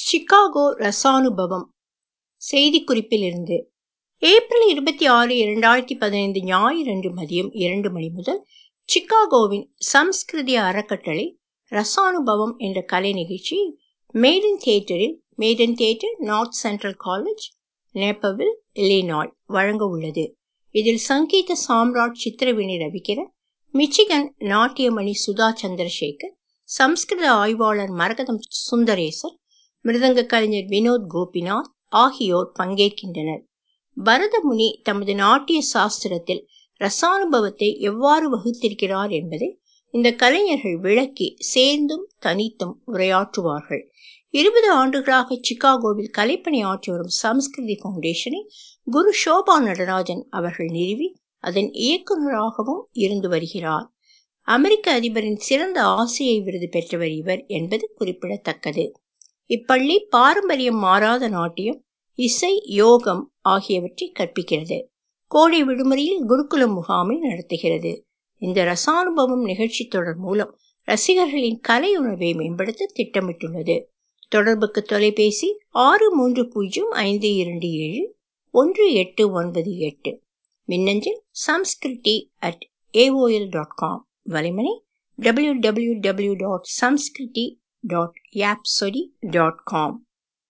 Chicago ரசானுபவம் செய்திக்குறிப்பிலிருந்து April இருபத்தி ஆறு இரண்டாயிரத்தி பதினைந்து ஞாயிறன்று மதியம் இரண்டு மணி முதல் சிகாகோவின் சம்ஸ்கிருதி அறக்கட்டளை ரசானுபவம் என்ற கலை நிகழ்ச்சி மேடன் தியேட்டரில் Madden theatre North Central College Naperville Illinois வழங்க உள்ளது இதில் சங்கீத சாம்ராட் சித்திரவேணி ரவிக்கிரன் மிச்சிகன் நாட்டியமணி சுதா சந்திரசேகர் சம்ஸ்கிருத ஆய்வாளர் மரகதம் சுந்தரேசர் மிருதங்க கலைஞர் வினோத் கோபிநாத் ஆகியோர் பங்கேற்கின்றனர் பரதமுனி தமது நாட்டிய சாஸ்திரத்தில் ரசானுபவத்தை எவ்வாறு வகுத்திருக்கிறார் என்பதை இந்த கலைஞர்கள் விளக்கி சேர்ந்தும் தனித்தும் உரையாற்றுவார்கள் இருபது ஆண்டுகளாக சிகாகோவில் கலைப்பணி ஆற்றி வரும் சம்ஸ்கிருதி பவுண்டேஷனை குரு சோபா நடராஜன் அவர்கள் நிறுவி அதன் இயக்குநராகவும் இருந்து வருகிறார் அமெரிக்க அதிபரின் சிறந்த ஆசிரியை விருது பெற்றவர் இவர் என்பது குறிப்பிடத்தக்கது இப்பள்ளி பாரம்பரியம் மாறாத நாட்டியம் இசை யோகம் ஆகியவற்றை கற்பிக்கிறது கோடை விடுமுறையில் குருகுலம் முகாமை நடத்துகிறது இந்த ரசானுபவம் நிகழ்ச்சி தொடர் மூலம் ரசிகர்களின் கலை உணர்வை மேம்படுத்த திட்டமிட்டுள்ளது தொடர்புக்கு தொலைபேசி ஆறு மூன்று பூஜ்ஜியம் ஐந்து இரண்டு ஏழு ஒன்று எட்டு ஒன்பது எட்டு மின்னஞ்சல் Samskriti at AOL dot com வலைமணி W W W dot Samskriti dot Yapsody dot com